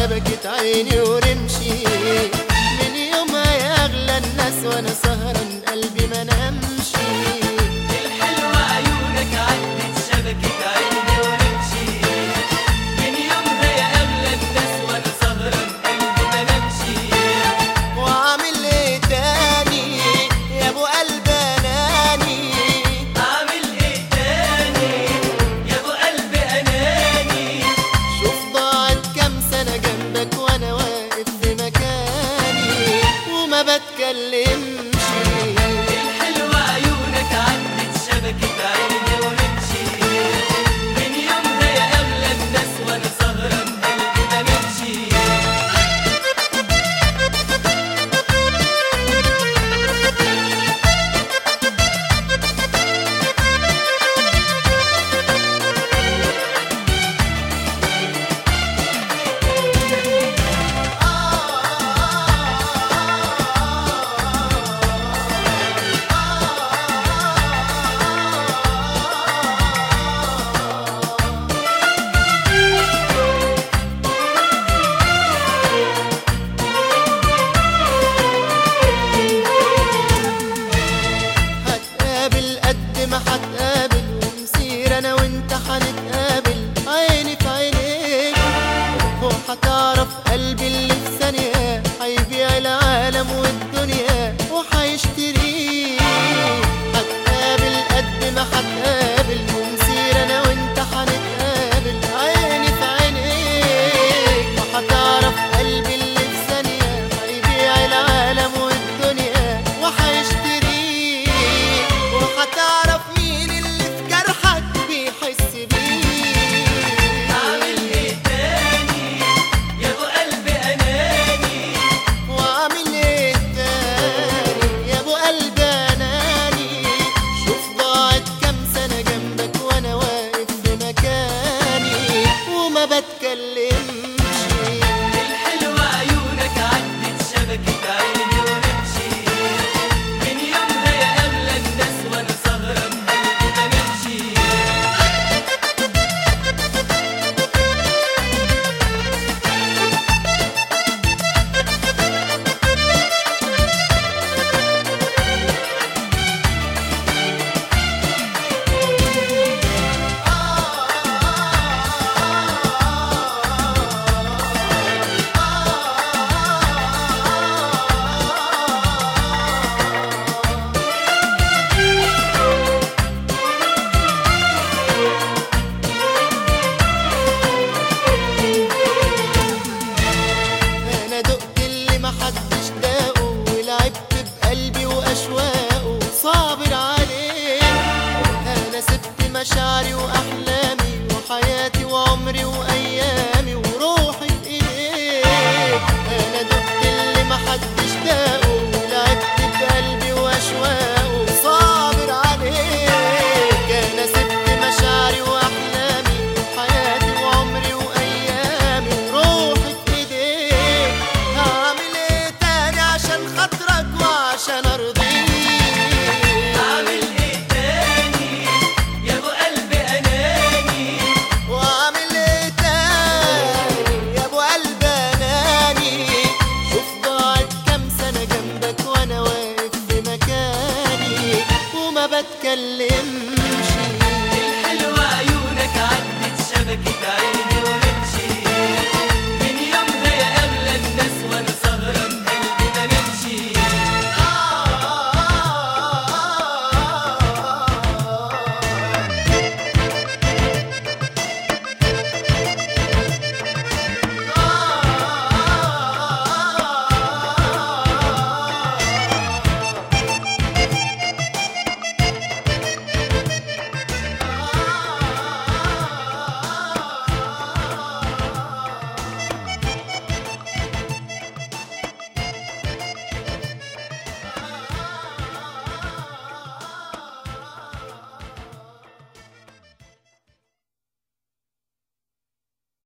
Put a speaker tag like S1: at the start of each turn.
S1: شبكة عيني ورمشي من يومها يا أغلى الناس وأنا سهران قلبي ما نامشي
S2: الحلوة عيونك عدت شبكة عيني ورمشي من يومها يا أغلى الناس وأنا سهران قلبي ما نمشي
S1: وعامل ايه تاني يا ابو قلب اناني
S2: أعمل إيه تاني يا أبو قلب أناني
S1: شوف ضاعت كام سنة جنبك وانا واقف في مكاني وما بتكلمش
S2: الحلوة عيونك عدت شبكة عيني ورمشي من يومها يا أغلى الناس وأنا سهران قلبي ما نمشي
S1: هتقابل قد ما هتقابل ومسير انا وانت هنتقابل عيني في عينيك وهتعرف قلبي اللي في ثانية هيبيع العالم والدنيا وهيشتريك هتقابل قد ما هتقابل ومسير انا وانت هنتقابل عيني في عينيك وهتعرف قلبي اللي في ثانية هيبيع العالم والدنيا وهيشتريك وهتعرف مين اللي في جرحك بيحس بيك
S2: أعمل إيه تاني يا أبو قلب أناني
S1: واعمل ايه تاني يا ابو قلب اناني شوف ضاعت كام سنه جنبك وانا واقف في مكاني وما بتكلمش
S2: الحلوة عيونك عدت شبكة عيني ورمشي من يومها يا أغلى الناس وأنا سهران قلبي ما نمشي
S1: انا دقت اللي محدش داقه ولعبت بقلبي واشواقه صابر عليه انا سبت مشاعري واحلامي وحياتي وعمري وايامي وروحي في ايديك انا دقت اللي محدش داقه ولعبت بقلبي واشواقه صابر عليك انا سبت مشاعري واحلامي وحياتي وعمري وايامي وروحي في ايديك هعمل ايه تاني عشان خاطرك وعشان ارضيك
S2: أعمل إيه تاني يا أبو قلب أناني
S1: واعمل ايه تاني يا ابو قلب اناني شوف ضاعت كام سنه جنبك وانا واقف في مكاني وما بتكلم